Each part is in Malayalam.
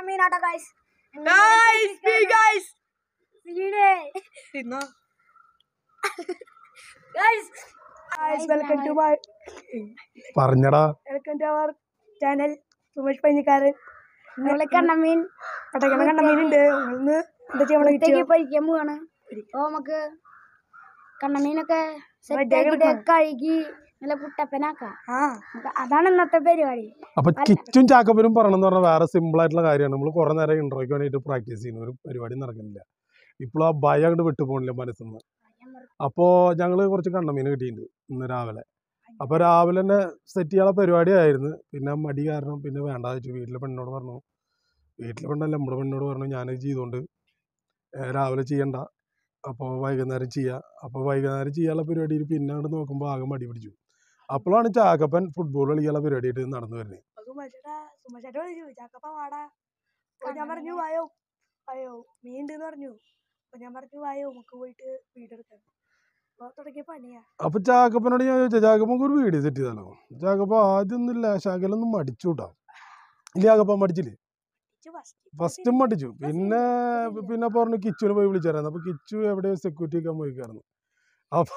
കണ്ണമീനാട്ടോ guys Guys, big guys. Guys Guys, welcome to my പറഞ്ഞടാ welcome to our channel. Sumesh Panjikkaran നമ്മള് കണ്ണമീൻ പട്ടക്കണ കണ്ണമീനുണ്ട് ഒന്ന് എന്താ ചെയ്യാൻ നമ്മളെ ഇത്തേക്ക് പൊരിക്കാൻ പോവാണ് അപ്പൊ നമുക്ക് കണ്ണമീനൊക്കെ സെറ്റ് ആക്കിട്ട് കഴുകി നല്ല കുട്ടപ്പനാക്കാം ആ നമുക്ക് അതാണ് ഇന്നത്തെ പരിപാടി അപ്പൊ കിച്ചും ചാക്കപ്പനും പറയണമെന്ന് പറഞ്ഞാൽ വേറെ സിമ്പിൾ ആയിട്ടുള്ള കാര്യമാണ് നമ്മൾ കുറെ നേരം ഇൻട്രോയ്ക്ക് വേണ്ടിയിട്ട് പ്രാക്ടീസ് ചെയ്യുന്നു ഒരു പരിപാടി നടക്കുന്നില്ല ഇപ്പോൾ ആ ഭയം അങ്ങോട്ട് വിട്ടു പോകണില്ല മനസ്സിന്ന് അപ്പോൾ ഞങ്ങൾ കുറച്ച് കണ്ണമീൻ കിട്ടിയിട്ടുണ്ട് ഇന്ന് രാവിലെ അപ്പോൾ രാവിലെ തന്നെ സെറ്റ് ചെയ്യാനുള്ള പരിപാടിയായിരുന്നു പിന്നെ മടി കാരണം പിന്നെ വേണ്ട വെച്ചു വീട്ടിലെ പെണ്ണോട് പറഞ്ഞു വീട്ടിലെ പെണ്ണല്ല നമ്മുടെ പെണ്ണോട് പറഞ്ഞു ഞാനത് ചെയ്തുകൊണ്ട് ഏഹ് രാവിലെ ചെയ്യണ്ട അപ്പോൾ വൈകുന്നേരം ചെയ്യാം അപ്പോൾ വൈകുന്നേരം ചെയ്യാനുള്ള പരിപാടിയിൽ പിന്നെ അങ്ങോട്ട് നോക്കുമ്പോൾ ആകെ മടി പിടിച്ചു അപ്പോഴാണ് ചാക്കപ്പൻ ഫുട്ബോൾ കളിക്കാനുള്ള പരിപാടിയായിട്ട് നടന്നു വരുന്നത് സുമേഷേട്ടാ സുമേഷേട്ടാ വിളിച്ചു ചാക്കപ്പ വാടാ അപ്പൊ ഞാൻ പറഞ്ഞു വായോ വായോ മീൻ ഉണ്ടെന്ന് പറഞ്ഞു അപ്പൊ ഞാൻ പറഞ്ഞു വായോ നമുക്ക് പോയിട്ട് വീടെടുക്കാം അപ്പൊ തുടങ്ങിയ പണിയാ അപ്പൊ ചാക്കപ്പനോട് ഞാൻ ചോദിച്ചാൽ ചാക്കപ്പൻ ഒരു വീഡിയോ സെറ്റ് ചെയ്താലോ ചാക്കപ്പ ആദ്യം ഒന്നുമില്ല ശകലൊന്നും മടിച്ചു കൂട്ടാ ഇല്ല ചാക്കപ്പ മടിച്ചില്ലേ ഫസ്റ്റും മടിച്ചു പിന്നെ പിന്നെ പറഞ്ഞു കിച്ചുവിനെ പോയി വിളിച്ചായിരുന്നു അപ്പൊ കിച്ചു എവിടെയോ സെക്യൂരിറ്റി ഒക്കെ പോയിക്കായിരുന്നു അപ്പൊ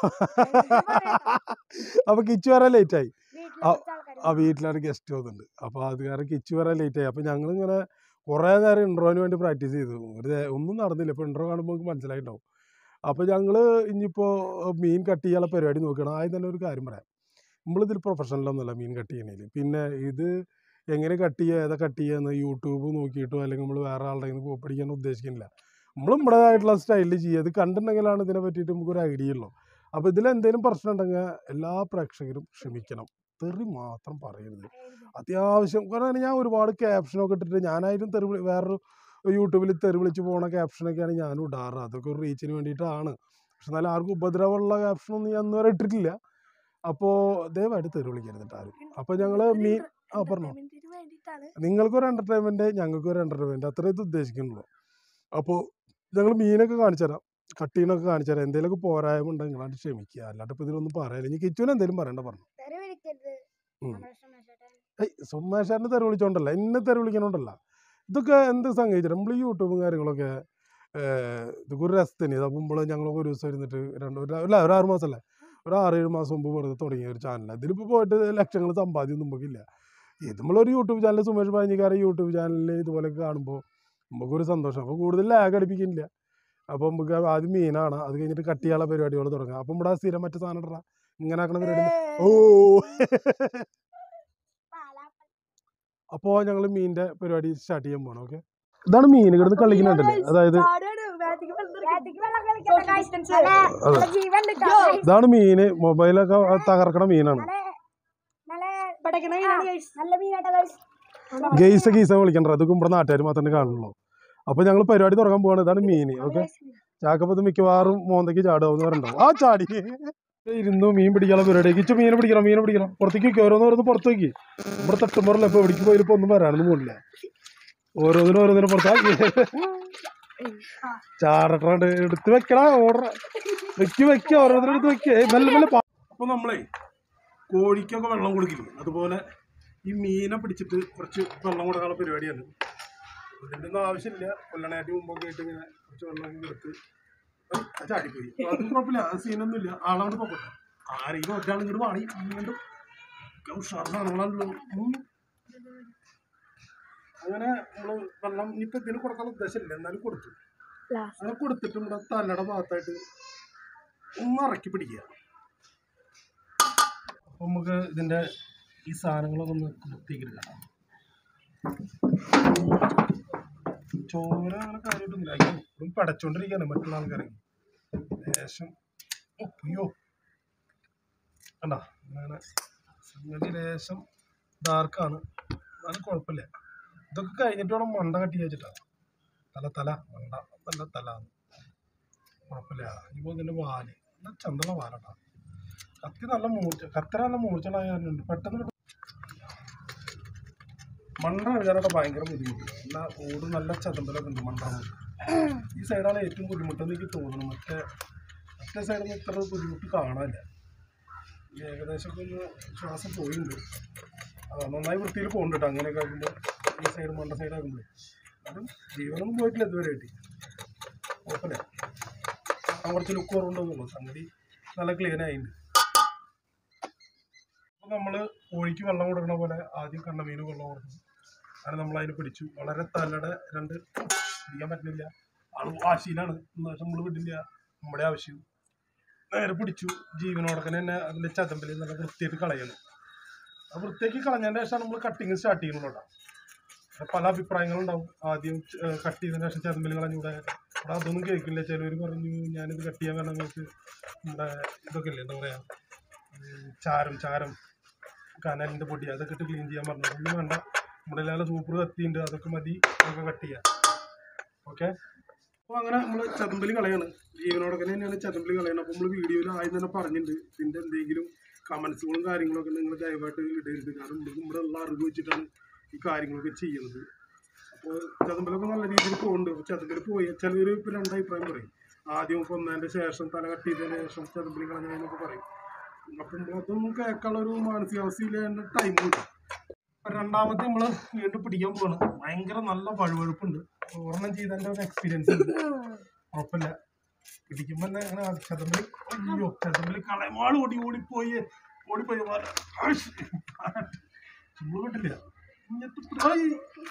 അപ്പൊ കിച്ചു വരാൻ ലേറ്റ് ആയി വീട്ടിലെ ആ, കുറച്ച് ആൾക്കാര് ആ വീട്ടിലാണ് ഗസ്റ്റ് വന്നിട്ടുണ്ട് അപ്പോൾ അത് കാരണം കിച്ചു വരാൻ ലേറ്റ് ആയി അപ്പോൾ ഞങ്ങൾ ഇങ്ങനെ കുറേ നേരം ഇൻട്രോന് വേണ്ടി പ്രാക്ടീസ് ചെയ്തു ഒരു ദേ- ഒന്നും നടന്നില്ല ഇപ്പോൾ ഇൻട്രോ കാണുമ്പോൾ നമുക്ക് മനസ്സിലായിട്ടുണ്ടാവും അപ്പോൾ ഞങ്ങൾ ഇനിയിപ്പോൾ മീൻ കട്ട് ചെയ്യാനുള്ള പരിപാടി നോക്കണം ആദ്യം തന്നെ ഒരു കാര്യം പറയാം നമ്മളിതിൽ പ്രൊഫഷണലൊന്നുമല്ല മീൻ കട്ട് ചെയ്യണേൽ പിന്നെ ഇത് എങ്ങനെ കട്ട് ചെയ്യുക ഏതാ കട്ട് ചെയ്യുക എന്ന് യൂട്യൂബ് നോക്കിയിട്ടോ അല്ലെങ്കിൽ നമ്മൾ വേറെ ആളുടെ കയ്യിൽ നിന്ന് പഠിക്കാൻ ഉദ്ദേശിക്കുന്നില്ല നമ്മൾ നമ്മുടേതായിട്ടുള്ള സ്റ്റൈലിൽ ചെയ്യുക ഇത് കണ്ടിട്ടുണ്ടെങ്കിലാണ് ഇതിനെ പറ്റിയിട്ട് നമുക്കൊരു ഐഡിയ ഉള്ളൂ അപ്പോൾ ഇതിൽ എന്തെങ്കിലും പ്രശ്നം ഉണ്ടെങ്കിൽ എല്ലാ പ്രേക്ഷകരും ക്ഷമിക്കണം തെറി മാത്രം പറയരുത് അത്യാവശ്യം കാരണം ഞാൻ ഒരുപാട് ക്യാപ്ഷനൊക്കെ ഇട്ടിട്ട് ഞാനായിട്ടും തെറി വിളി- വേറൊരു യൂട്യൂബിൽ തെറി വിളിച്ച് പോണ ക്യാപ്ഷനൊക്കെയാണ് ഞാനും ഇടാറ് അതൊക്കെ ഒരു റീച്ചിന് വേണ്ടിയിട്ടാണ് പക്ഷെ എന്നാലും ആർക്കും ഉപദ്രവമുള്ള ക്യാപ്ഷനൊന്നും ഞാൻ ഇന്നുവരെ ഇട്ടിട്ടില്ല അപ്പോൾ ദയവായിട്ട് തെറി വിളിക്കരുത് കേട്ടോ ആരും അപ്പോൾ ഞങ്ങൾ മീൻ ആ പറഞ്ഞോ വേണ്ടിയിട്ടാണ് നിങ്ങൾക്കൊരു എൻ്റർടൈൻമെൻറ്റ് ഞങ്ങൾക്കൊരു എൻ്റർടൈൻമെൻറ്റ് അത്രേ ഇത് ഉദ്ദേശിക്കുന്നുള്ളൂ അപ്പോൾ ഞങ്ങൾ മീനൊക്കെ കാണിച്ചു തരാം കട്ടീനൊക്കെ കാണിച്ചു തരാം എന്തെങ്കിലുമൊക്കെ പോരായ്മ ഉണ്ടെങ്കിൽ നിങ്ങളാണ്ട് ക്ഷമിക്കുക അല്ലാണ്ട് ഇപ്പോൾ ഇതിലൊന്നും പറയാനില്ല ഇനി കിച്ചുവിന് എന്തെങ്കിലും പറയണ്ട പറഞ്ഞു തെറി വിളിക്കരുത് ഉം. നമ്മുടെ സുമേഷേട്ടൻ. ഏയ് സുമേഷാറിനെ തെറി വിളിച്ചോണ്ടല്ല എന്നെ തെറി വിളിക്കണോണ്ടല്ല ഇതൊക്കെ എന്ത് സംഗതിച്ചിട്ട് നമ്മൾ ഈ യൂട്യൂബും കാര്യങ്ങളൊക്കെ ഏഹ്, ഇതൊക്കെ ഒരു രസത്തിന് ഇത് അപ്പോൾ ഞങ്ങളൊക്കെ ഒരു ദിവസം ഇരുന്നിട്ട് രണ്ട് ഒരു അല്ല ഒരു ആറ് മാസമല്ലേ ഒരു ആറ് ഏഴ് മാസം മുമ്പ് വെറുതെ തുടങ്ങിയ ഒരു ചാനലാണ് ഇതിലിപ്പോൾ പോയിട്ട് ലക്ഷങ്ങൾ സമ്പാദ്യം നമുക്കില്ല ഇത് നമ്മളൊരു യൂട്യൂബ് ചാനൽ സുമേഷ് പാഞ്ഞിക്കാരെ യൂട്യൂബ് ചാനലിൽ ഇതുപോലെ കാണുമ്പോൾ നമുക്കൊരു സന്തോഷം അപ്പോൾ കൂടുതൽ ലാഗ് അടിപ്പിക്കുന്നില്ല അപ്പോൾ നമുക്ക് ആദ്യം മീനാണ് അത് കഴിഞ്ഞിട്ട് കട്ട് ചെയ്യാനുള്ള പരിപാടികൾ തുടങ്ങാം അപ്പം ഇവിടെ സ്ഥിരം മറ്റേ സാധനം ഇടറാ ഇങ്ങനെ ആക്കണ പരിപാടി ഓ അപ്പോൾ ഞങ്ങൾ മീനിന്റെ പരിപാടി സ്റ്റാർട്ട് ചെയ്യാൻ പോകണം ഓക്കെ ഇതാണ് മീൻ കിടന്ന് കളിക്കുന്നുണ്ടല്ലേ അതായത് രാത്രിക്ക് വെള്ളം കളിക്കട്ടെ guys. നല്ല- നല്ല ജീവൻ ഉണ്ട് ട്ടോ, guys. ഇതാണ് മീന് മൊബൈലൊക്കെ തകർക്കണ മീനാണ് നല്ല- നല്ല പടക്കണ നല്ല മീനാട്ടോ guys. ഗെയ്സ ഗീസ വിളിക്കണ്ട അത് ഇവിടെ നാട്ടുകാർ മാത്രമേ കാണുള്ളൂ അപ്പോൾ ഞങ്ങൾ പരിപാടി തുടങ്ങാൻ പോവാണ് ഇതാണ് മീൻ ഓക്കെ ചാക്കപ്പത്ത് മിക്കവാറും മോന്തയ്ക്ക് ചാടുമെന്ന് പറയണ്ടാവും ആ ചാടി ഇരുന്നു മീൻ പിടിക്കാനുള്ള പരിപാടി കിച്ചു മീനെ പിടിക്കണം മീനെ പിടിക്കണം പുറത്തേക്ക് വെക്കുക ഓരോന്ന് ഓരോന്ന് പുറത്ത് വെക്കി ഇവിടെ തട്ടുമ്പോറല്ല ഇപ്പോൾ എവിടേക്ക് പോയാലും ഇപ്പോൾ ഒന്നും വരാനൊന്നും പോകില്ല ഓരോന്നിനും ഓരോന്നിനും പുറത്താക്കി ചാടട്ടാണ്ട് എടുത്ത് വെക്കടാ ഓർഡർ വെക്ക് വെക്ക ഓരോന്നിനും എടുത്ത് വെക്ക മെല്ലെ മെല്ലെ അപ്പോൾ നമ്മളെ കോഴിക്കൊക്കെ വെള്ളം കൊടുക്കില്ലേ അതുപോലെ ഈ മീനെ പിടിച്ചിട്ട് കുറച്ച് വെള്ളം കൊടുക്കാനുള്ള പരിപാടിയാണ് ഇതിൻ്റെ ഒന്നും ആവശ്യമില്ല കൊല്ലണയായിട്ട് മുമ്പൊക്കെ ആയിട്ട് ഇങ്ങനെ കുറച്ച് വെള്ളം കൊടുത്ത് അത് ചാടിപ്പോയി അത് കുഴപ്പമില്ല അത് സീനൊന്നുമില്ല ആളങ്ങോട്ട് പോകട്ടെ ആരെങ്കിലും ഒരാൾ ഇങ്ങോട്ട് വാണി വീണ്ടും ഉഷാർ സാധനങ്ങളാണല്ലോ ഉം. അങ്ങനെ നമ്മൾ വെള്ളം ഇനിയിപ്പോൾ ഇതിന് കൊടുക്കാനുള്ള ഉദ്ദേശമില്ല എന്നാലും കൊടുത്തു അങ്ങനെ കൊടുത്തിട്ട് നമ്മുടെ തലയുടെ ഭാഗത്തായിട്ട് ഒന്ന് ഇറക്കി പിടിക്കുക അപ്പം നമുക്ക് ഇതിൻ്റെ ഈ സാധനങ്ങളൊക്കെ ഒന്ന് വൃത്തിയാക്കി എടുക്കാം ചോര അങ്ങനെ കാര്യമായിട്ടൊന്നുമില്ല അയ്യോ ഇപ്പോഴും പടച്ചോണ്ടിരിക്കുകയാണ് മറ്റുള്ള ആൾക്കാരെ ലേശം ഓ അയ്യോ കണ്ട അങ്ങനെ സംഗതി ലേശം ഡാർക്കാണ് എന്നാലും കുഴപ്പമില്ല ഇതൊക്കെ കഴിഞ്ഞിട്ട് വേണം മണ്ട കട്ടി വെച്ചിട്ടാ തല തല മണ്ട നല്ല തല കുഴപ്പമില്ല ഇപ്പോൾ ഇതിൻ്റെ വാല് നല്ല ചന്തമുള്ള വാലട്ടാ കത്തി നല്ല മൂർച്ച കത്തര നല്ല മൂർച്ചകളായ കാരണമുണ്ട് പെട്ടെന്ന് മണ്ട കഴുകാനൊക്കെ ഭയങ്കര ബുദ്ധിമുട്ട് എന്നാൽ ഓട് നല്ല ചതമ്പലൊക്കെ ഉണ്ട് മണ്ട ഈ സൈഡാണ് ഏറ്റവും ബുദ്ധിമുട്ടെന്ന് എനിക്ക് തോന്നുന്നു മറ്റേ മറ്റേ സൈഡിൽ നിന്ന് ഇത്ര ബുദ്ധിമുട്ട് കാണാനില്ല ഈ ഏകദേശമൊക്കെ ഒന്ന് ശ്വാസം പോയിട്ടുണ്ട് ആ നന്നായി വൃത്തിയിൽ പോകുന്നുണ്ട് കേട്ടോ അങ്ങനെയൊക്കെ ആക്കുമ്പോൾ ഈ സൈഡ് മണ്ട സൈഡ് ആക്കുമ്പോൾ അതും ജീവനൊന്നും പോയിട്ടില്ല ഇതുവരെ ആയിട്ട് കുഴപ്പമില്ല ഞാൻ കുറച്ച് ലുക്ക് കുറവുണ്ടെന്നുള്ളൂ സംഗതി നല്ല ക്ലീൻ ആയിട്ടുണ്ട് അപ്പോൾ നമ്മൾ കോഴിക്ക് വെള്ളം കൊടുക്കണ പോലെ ആദ്യം കണ്ണമീന് വെള്ളം കൊടുക്കും അങ്ങനെ നമ്മൾ അതിന് പിടിച്ചു വളരെ തലയുടെ രണ്ട് പിടിക്കാൻ പറ്റുന്നില്ല ആള് വാശിയിലാണ് എന്നാലും നമ്മൾ വിടില്ല നമ്മുടെ ആവശ്യം നേരെ പിടിച്ചു ജീവനോടൊക്കെ തന്നെ അതിൻ്റെ ചതമ്പിൽ നല്ല വൃത്തിയായിട്ട് കളയണം ആ വൃത്തിയാക്കി കളഞ്ഞതിന് ശേഷം നമ്മൾ കട്ടിങ് സ്റ്റാർട്ട് ചെയ്യുന്നുള്ളൂ കേട്ടോ പല അഭിപ്രായങ്ങളുണ്ടാവും ആദ്യം കട്ട് ചെയ്തതിന് ശേഷം ചതമ്പിൽ കളഞ്ഞൂടെ അവിടെ അതൊന്നും കേൾക്കില്ല ചിലവർ പറഞ്ഞു ഞാനിത് കട്ട് ചെയ്യാൻ കാരണം നിങ്ങൾക്ക് നമ്മുടെ ഇതൊക്കെ ഇല്ലേ എന്താ പറയുക ഉം, ചാരം ചാരം കനലിൻ്റെ പൊടി അതൊക്കെ ഇട്ട് ക്ലീൻ ചെയ്യാൻ പറഞ്ഞു ഒന്നും വേണ്ട നമ്മുടെ എല്ലാ സൂപ്പർ കത്തിയുണ്ട് അതൊക്കെ മതി അതൊക്കെ കട്ട് ചെയ്യാം ഓക്കെ അപ്പോൾ അങ്ങനെ നമ്മൾ ചതമ്പലി കളയാണ് ജീവനോടൊക്കെ തന്നെയാണ് ചതമ്പലി കളയണം അപ്പോൾ നമ്മൾ വീഡിയോയിൽ ആദ്യം തന്നെ പറഞ്ഞിട്ടുണ്ട് ഇതിൻ്റെ എന്തെങ്കിലും കമൻസുകളും കാര്യങ്ങളൊക്കെ നിങ്ങൾ ദയവായിട്ട് ഇടരുത് കാരണം നമുക്ക് ഇവിടെ ഉള്ള അറിവ് വെച്ചിട്ടാണ് ഈ കാര്യങ്ങളൊക്കെ ചെയ്യുന്നത് അപ്പോൾ ചതമ്പലൊക്കെ നല്ല രീതിയിൽ പോകുന്നുണ്ട് അപ്പോൾ ചതമ്പലി പോയി ചിലർ ഇപ്പോൾ രണ്ടഭിപ്രായം പറയും ആദ്യം കൊന്നതിൻ്റെ ശേഷം തല കട്ട് ചെയ്തതിന് ശേഷം ചതമ്പലി കളഞ്ഞതെന്നൊക്കെ പറയും അപ്പം അതൊന്നും കേൾക്കാനുള്ള ഒരു മാനസികാവസ്ഥയിൽ തന്നെ ടൈം കിട്ടും രണ്ടാമത്തെ നമ്മൾ വീണ്ടും പിടിക്കാൻ പോവാണ് ഭയങ്കര നല്ല വഴുവഴുപ്പുണ്ട് ഒരെണ്ണം ചെയ്തതിൻ്റെ ഒരു എക്സ്പീരിയൻസ് ഉണ്ട് കുഴപ്പമില്ല പിടിക്കുമ്പോൾ തന്നെ അങ്ങനെ ചതമ്പലി അയ്യോ ചതമ്പലി കളയമാൾ ഓടി ഓടിപ്പോയി ഓടിപ്പോയി ചുമ്മാ കിട്ടില്ല ഇങ്ങനത്തെ പ്രായി.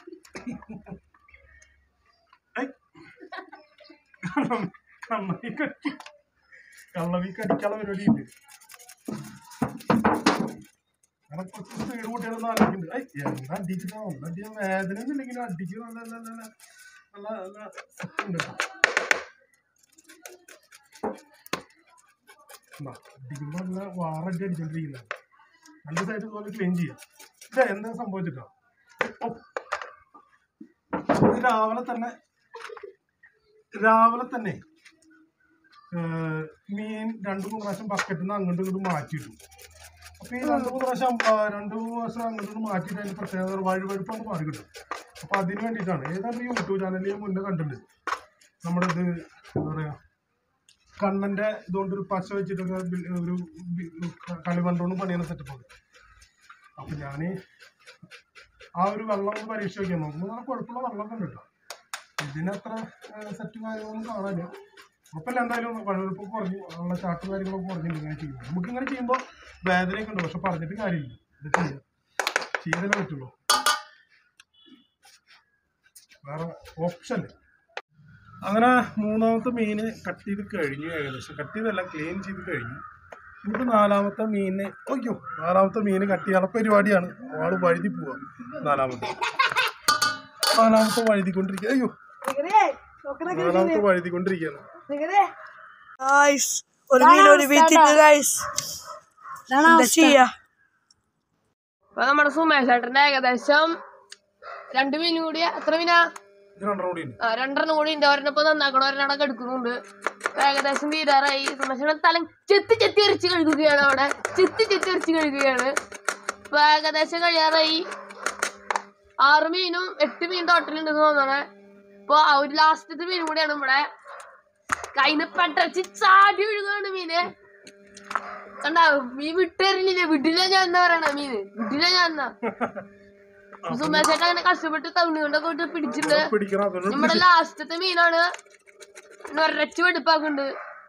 ഐ. കള്ളവി കള്ളവി കടി കള്ളവി കടിക്കാനുള്ള പരിപാടി ഉണ്ട് അങ്ങനെ കുറച്ച് സ്പീഡ് കുട്ടികളൊന്നും ആലോചിക്കുന്നുണ്ട് ഐ എന്താ അടിച്ചിട്ടാ ഒന്ന് അടിക്കാൻ വേദന ഒന്നും ഇല്ലെങ്കിലും അടിച്ച് നല്ല നല്ല നല്ല നല്ല നല്ല ഉണ്ട് കേട്ടോ. എന്നാ, അടിക്കുമ്പോ നല്ല വാറടി അടിച്ചോണ്ടിരിക്കുന്നത് രണ്ട് സൈഡ് പോലെ ക്ലീൻ ചെയ്യാം ഇത് എന്താ സംഭവിച്ചിട്ടോ ഓ. ഇത് രാവിലെ തന്നെ രാവിലെ തന്നെ ഏഹ്, മീൻ രണ്ടു മൂന്ന് പ്രാവശ്യം ബക്കറ്റിൽ നിന്ന് അങ്ങോട്ടും ഇങ്ങോട്ടും മാറ്റിയിട്ടു അപ്പൊ ഈ രണ്ടു മൂന്ന് പ്രാവശ്യം ആ, രണ്ടു മൂന്ന് പ്രാവശ്യം അങ്ങോട്ടും ഇങ്ങോട്ടും മാറ്റിയിട്ട് അതിന്റെ പ്രത്യേകത വഴുവഴുപ്പാണ് മാറി കിട്ടും അപ്പൊ അതിന് വേണ്ടിയിട്ടാണ് ഏതാണ്ട് യൂട്യൂബ് ചാനലിൽ ഞാൻ മുന്നേ കണ്ടിട്ടുണ്ട് നമ്മുടെ ഇത് എന്താ പറയാ കണ്ണന്റെ ഇതുകൊണ്ട് ഒരു പശ വെച്ചിട്ടൊക്കെ ബി- ഒരു ബി- കളിമണ്ണോണ്ട് പണിയുന്ന സെറ്റപ്പാണ് അപ്പൊ ഞാന് ആ ഒരു വെള്ളം ഒന്ന് പരീക്ഷ നോക്കിയാൽ നോക്കുമ്പോൾ നല്ല കുഴപ്പമുള്ള വെള്ളമൊക്കെ ഉണ്ട് കേട്ടോ ഇതിനത്ര സെറ്റും കാര്യങ്ങളൊന്നും കാണാനില്ല കുഴപ്പമില്ല എന്തായാലും വഴുവഴുപ്പ് കുറഞ്ഞു ഉള്ള ചാട്ടും കാര്യങ്ങളൊക്കെ കുറഞ്ഞിട്ടുണ്ട് ഇങ്ങനെ ചെയ്യുമ്പോൾ നമുക്ക് ഇങ്ങനെ ചെയ്യുമ്പോൾ വേദനയൊക്കെ ഉണ്ട് പക്ഷെ പറഞ്ഞിട്ട് കാര്യമില്ല ഇത് ചെയ്യാം ചെയ്തല്ലേ പറ്റുള്ളൂ വേറെ ഓപ്ഷൻ അങ്ങനെ മൂന്നാമത്തെ മീന് കട്ട് ചെയ്ത് കഴിഞ്ഞു ഏകദേശം കട്ട് ചെയ്തല്ല ക്ലീൻ ചെയ്ത് കഴിഞ്ഞു ഇനിയിപ്പോൾ നാലാമത്തെ മീനിന് അയ്യോ നാലാമത്തെ മീന് കട്ട് ചെയ്യാനുള്ള പരിപാടിയാണ് ആള് വഴുതി പോവാ നാലാമത്തെ നാലാമത്തെ വഴുതിക്കൊണ്ടിരിക്കുക അയ്യോ നികതേ, നോക്കണേ നാലാമത്തെ വഴുതിക്കൊണ്ടിരിക്കുകയാണ് നികതേ. Guys, ഒരു മീൻ ഒരു വീട്ടിൽ ഗൈസ് എന്താ ചെയ്യാ അപ്പൊ നമ്മുടെ സുമേഷ് ചേട്ടന്റെ ഏകദേശം രണ്ട് മീനും കൂടി എത്ര മീനാ ഇത് രണ്ടെണ്ണം കൂടി ഉണ്ട് ആ രണ്ടെണ്ണം കൂടി ഉണ്ട് ഒരെണ്ണം ഇപ്പൊ നന്നാക്കണം ഒരെണ്ണം അവിടെ എടുക്കുന്നുണ്ട് ഏകദേശം തീരാറായി സുമേഷ് ചേട്ടൻ തലം ചെത്തി ചെത്തി എറിച്ച് കഴുകുകയാണ് അവിടെ ചെത്തി ചെത്തി എറിച്ച് കഴുകുകയാണ് ഇപ്പൊ ഏകദേശം കഴിയാറായി ആറ് മീനും എട്ട് മീൻ ടോട്ടൽ ഉണ്ടെന്ന് തോന്നണേ ഇപ്പൊ ആ ഒരു ലാസ്റ്റത്തെ മീനും കൂടിയാണ് ഇവിടെ കയ്യിന്ന് പെട്ടച്ച് ചാടി ഒഴുകാണ് മീന് കണ്ട മീൻ വിട്ടെറിഞ്ഞില്ലേ വിടില്ല ഞാൻ എന്താ പറയണ മീന് വിടില്ല ഞാൻ എന്നാ സുമേഷ് ചേട്ടൻ അങ്ങനെ കഷ്ടപ്പെട്ട് തവണ കൊണ്ടൊക്കെ വിട്ട് പിടിച്ചിട്ടുണ്ട് പിടിക്കണം അതുകൊണ്ട് നമ്മുടെ ലാസ്റ്റത്തെ മീനാണ് നൊരച്ച് വെടുപ്പാക്കുന്നുണ്ട്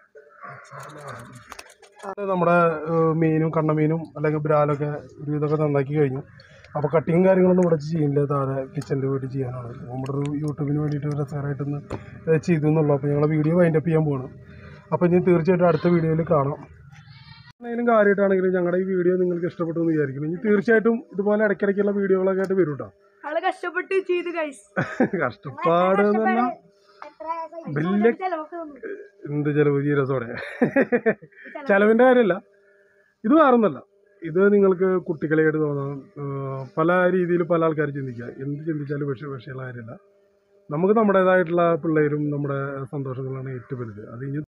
നമ്മുടെ ഏഹ്, മീനും കണ്ണമീനും അല്ലെങ്കിൽ ബ്രാലൊക്കെ ഒരു ഇതൊക്കെ നന്നാക്കി കഴിഞ്ഞു അപ്പോൾ കട്ടിങ് കാര്യങ്ങളൊന്നും ഇവിടെ ചെയ്യുന്നില്ല താഴെ കിച്ചണിൽ പോയിട്ട് ചെയ്യാനാണ് നമ്മുടെ ഒരു യൂട്യൂബിന് വേണ്ടിയിട്ട് ഒരു രസകരമായിട്ടൊന്ന് ഏഹ്, ചെയ്തു എന്നുള്ളൂ അപ്പോൾ ഞങ്ങൾ വീഡിയോ വൈൻഡപ്പ് ചെയ്യാൻ പോകണം അപ്പോൾ ഇനി തീർച്ചയായിട്ടും അടുത്ത വീഡിയോയിൽ കാണാം എന്തെങ്കിലും കാര്യമായിട്ടാണെങ്കിലും ഞങ്ങളുടെ ഈ വീഡിയോ നിങ്ങൾക്ക് ഇഷ്ടപ്പെട്ടു എന്ന് വിചാരിക്കുന്നു ഇനി തീർച്ചയായിട്ടും ഇതുപോലെ ഇടയ്ക്കിടയ്ക്കുള്ള വീഡിയോകളൊക്കെ ആയിട്ട് വരും കേട്ടോ ആള് കഷ്ടപ്പെട്ട് ചെയ്ത് ഗൈസ് കഷ്ടപ്പാട് എന്ന് പറഞ്ഞാൽ വലിയ ചെലവൊക്കെ തന്നു. എന്ത് ചെലവ് ജീരസോടെ ചെലവിൻ്റെ കാര്യമല്ല ഇത് വേറൊന്നല്ല ഇത് നിങ്ങൾക്ക് കുട്ടികളായിട്ട് തോന്നാം ഏഹ് പല രീതിയിൽ പല ആൾക്കാർ ചിന്തിക്കുക എന്ത് ചിന്തിച്ചാലും വിഷയ വിഷയമുള്ള കാര്യമല്ല നമുക്ക് നമ്മുടേതായിട്ടുള്ള പിള്ളേരും നമ്മുടെ സന്തോഷങ്ങളാണ് ഏറ്റവും വലുത് അത് ഇനി